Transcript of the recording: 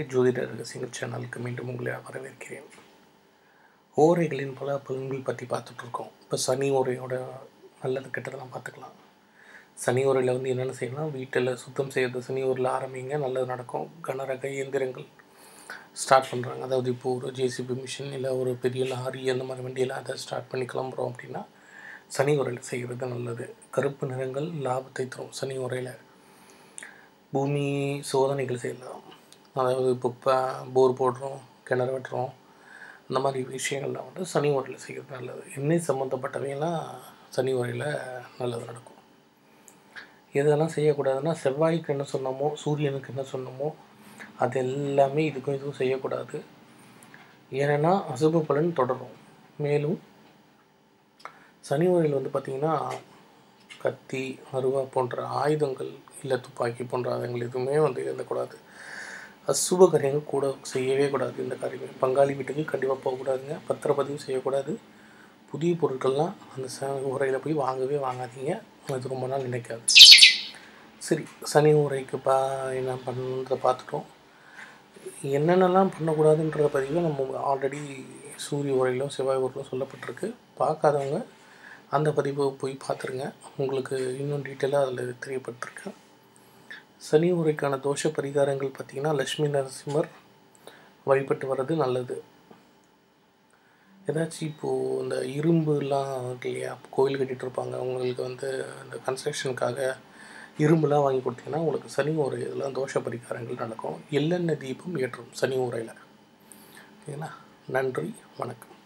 ஜோதிட ரகசியங்கள் சேனலுக்கு மீண்டும் உங்களை வரவேற்கிறேன் ஓரைகளின் பல பலன்கள் பற்றி பார்த்துட்ருக்கோம் இப்போ சனி ஓரையோட நல்லது கெட்டதெல்லாம் பார்த்துக்கலாம் சனி ஓரையில் வந்து என்னென்ன செய்யலாம் வீட்டில் சுத்தம் செய்கிறது சனி ஓரில் ஆரம்பிங்க நல்லது நடக்கும் கனரக இயந்திரங்கள் ஸ்டார்ட் பண்ணுறாங்க அதாவது இப்போ ஒரு ஜேசிபி மிஷின் இல்லை ஒரு பெரிய லாரி அந்த மாதிரி வண்டியெல்லாம் அதை ஸ்டார்ட் பண்ணி கிளம்புறோம் அப்படின்னா சனி உரையில் செய்கிறது நல்லது கருப்பு நிறங்கள் லாபத்தை தரும் சனி உரையில் பூமி சோதனைகள் செய்யலாம் அதாவது இப்போ இப்போ போர் போடுறோம் கிணறு வெட்டுறோம் அந்த மாதிரி விஷயங்கள்லாம் வந்து சனி உரையில் செய்கிறது நல்லது எண்ணெய் சம்மந்தப்பட்டவையெல்லாம் சனி உரையில் நல்லது நடக்கும் எதெல்லாம் செய்யக்கூடாதுன்னா செவ்வாய்க்கு என்ன சொன்னோமோ சூரியனுக்கு என்ன சொன்னோமோ அது எல்லாமே இதுக்கும் இதுவும் செய்யக்கூடாது ஏன்னா அசுப பலன் தொடரும் மேலும் சனி உரையில் வந்து பார்த்திங்கன்னா கத்தி அருவா போன்ற ஆயுதங்கள் இல்லை துப்பாக்கி போன்ற ஆயுதங்கள் எதுவுமே வந்து எழுதக்கூடாது அசுப காரியங்கள் கூட செய்யவே கூடாது இந்த காரியங்கள் பங்காளி வீட்டுக்கு கண்டிப்பாக போகக்கூடாதுங்க பத்திரப்பதிவு செய்யக்கூடாது புதிய பொருட்கள்லாம் அந்த ச உரையில் போய் வாங்கவே வாங்காதீங்க அது ரொம்ப நாள் நினைக்காது சரி சனி உரைக்கு பா என்ன பண்ணணுன்றத பார்த்துட்டோம் என்னென்னலாம் பண்ணக்கூடாதுன்ற பதிவை நம்ம ஆல்ரெடி சூரிய உரையிலும் செவ்வாய் உரையிலும் சொல்லப்பட்டிருக்கு பார்க்காதவங்க அந்த பதிவை போய் பார்த்துருங்க உங்களுக்கு இன்னும் டீட்டெயிலாக அதில் தெரியப்பட்டிருக்கேன் சனி உரைக்கான தோஷ பரிகாரங்கள் பார்த்திங்கன்னா லக்ஷ்மி நரசிம்மர் வழிபட்டு வர்றது நல்லது ஏதாச்சும் இப்போது இந்த இரும்புலாம் இருக்கு இல்லையா கோயில் கட்டிகிட்டு இருப்பாங்க அவங்களுக்கு வந்து இந்த கன்ஸ்ட்ரக்ஷனுக்காக இரும்புலாம் வாங்கி கொடுத்தீங்கன்னா உங்களுக்கு சனி உரை இதெல்லாம் தோஷ பரிகாரங்கள் நடக்கும் எள்ளெண்ணெய் தீபம் ஏற்றும் சனி உரையில் ஓகேங்களா நன்றி வணக்கம்